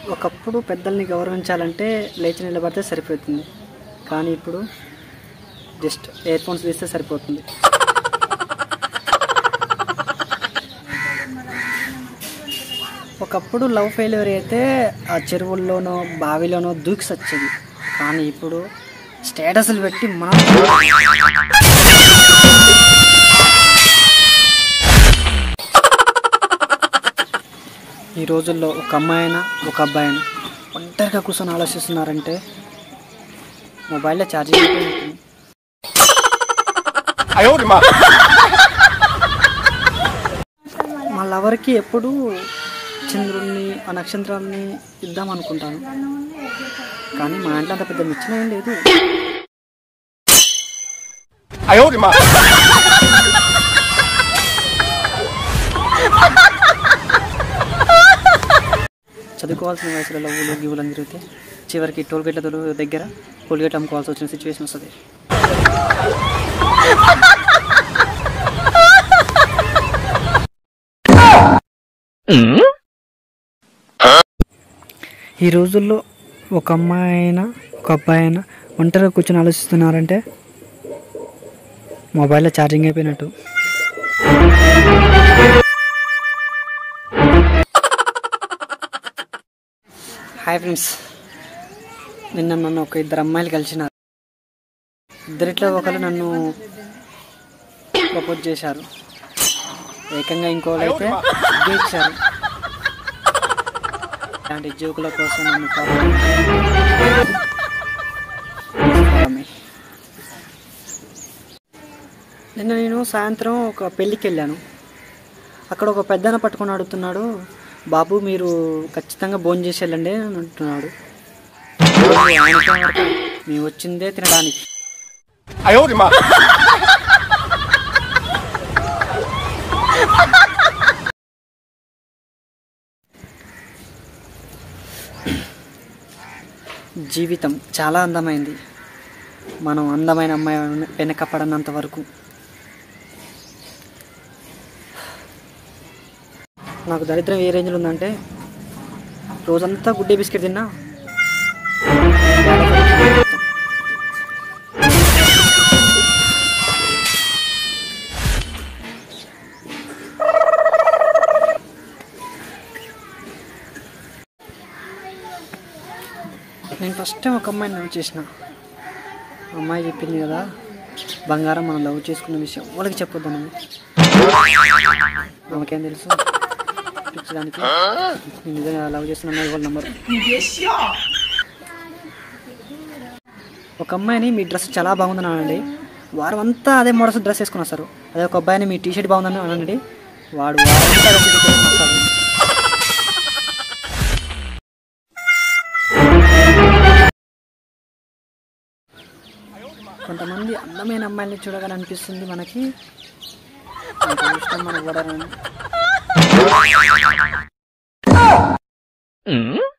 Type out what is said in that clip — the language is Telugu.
ఒకప్పుడు పెద్దల్ని గౌరవించాలంటే లేచి నిలబడితే సరిపోతుంది కానీ ఇప్పుడు జస్ట్ ఇయర్ ఫోన్స్ తీస్తే సరిపోతుంది ఒకప్పుడు లవ్ ఫెయిల్యూర్ అయితే ఆ చెరువుల్లోనో బావిలోనో దూకి సచ్చేది కానీ ఇప్పుడు స్టేటస్లు పెట్టి మనం ఈ రోజుల్లో ఒక అమ్మాయి అయినా ఒక అబ్బాయి అయినా ఒంటరిగా కూర్చొని ఆలోచిస్తున్నారంటే మొబైల్లో ఛార్జింగ్ అయిపోయి ఉంటుంది. 哎呦我的妈！ మా లవర్కి ఎప్పుడు చంద్రుడిని ఆ నక్షత్రాలని ఇద్దాం అనుకుంటాను కానీ మా ఇంట్లో అంత పెద్ద మిచ్చిన ఏం లేదు 哎呦我的妈！ చదువుకోవాల్సిన వయసులో లవ్వులు గివ్వులు అని తిరిగితే చివరికి టోల్ గేట్ల దొరు- దగ్గర కోల్గేట్ అమ్ముకోవాల్సి వచ్చిన సిచ్యువేషన్ వస్తుంది ఈ రోజుల్లో ఒక అమ్మాయి అయినా ఒక అబ్బాయి అయినా ఒంటరిగా కూర్చొని ఆలోచిస్తున్నారంటే మొబైల్లో ఛార్జింగ్ అయిపోయినట్టు హాయ్ ఫ్రెండ్స్ నిన్న నన్ను ఒక ఇద్దరు అమ్మాయిలు కలిసినారు ఇద్దరిట్లో ఒకరు నన్ను ప్రపోజ్ చేశారు ఏకంగా ఇంకోళ్ళు అయితే ఇచ్చారు ఇలాంటి జోకుల కోసం నన్ను కాపాడండి. నిన్న నేను సాయంత్రం ఒక పెళ్ళికి వెళ్ళాను అక్కడ ఒక పెద్దన పట్టుకొని అడుగుతున్నాడు బాబు మీరు ఖచ్చితంగా భోజనం చేసి వెళ్ళండి అని అంటున్నాడు ఆయనకేం అర్థం? మేము వచ్చిందే తినడానికి 哎呦我的妈！ జీవితం చాలా అందమైంది మనం అందమైన అమ్మాయి వెనక పడనంత వరకు నాకు దరిద్రం ఏ రేంజ్లో ఉందంటే రోజంతా గుడ్డే బిస్కెట్ తిన్నా నేను ఫస్ట్ టైం ఒక అమ్మాయిని లవ్ చేసిన అమ్మాయి చెప్పింది కదా బంగారం మనం లవ్ చేసుకున్న విషయం వాళ్ళకి చెప్పొద్దని మనకేం తెలుసు పిచ్చడానికి నేను నిజంగా లవ్ చేసిన అమ్మాయి వాళ్ళ నంబర్ ఒక అమ్మాయిని మీ డ్రెస్ చాలా బాగుందని అనండి వారం అంతా అదే మోడల్స్ డ్రెస్ వేసుకుని వస్తారు అదే ఒక అబ్బాయిని మీ టీ షర్ట్ బాగుందని అనండి వాడు వారంతా అదే t-shirt వేసుకుని వస్తాడు. కొంతమంది అందమైన అమ్మాయిని చూడగానే అనిపిస్తుంది మనకి అంత ఇష్టం మనకు పడరని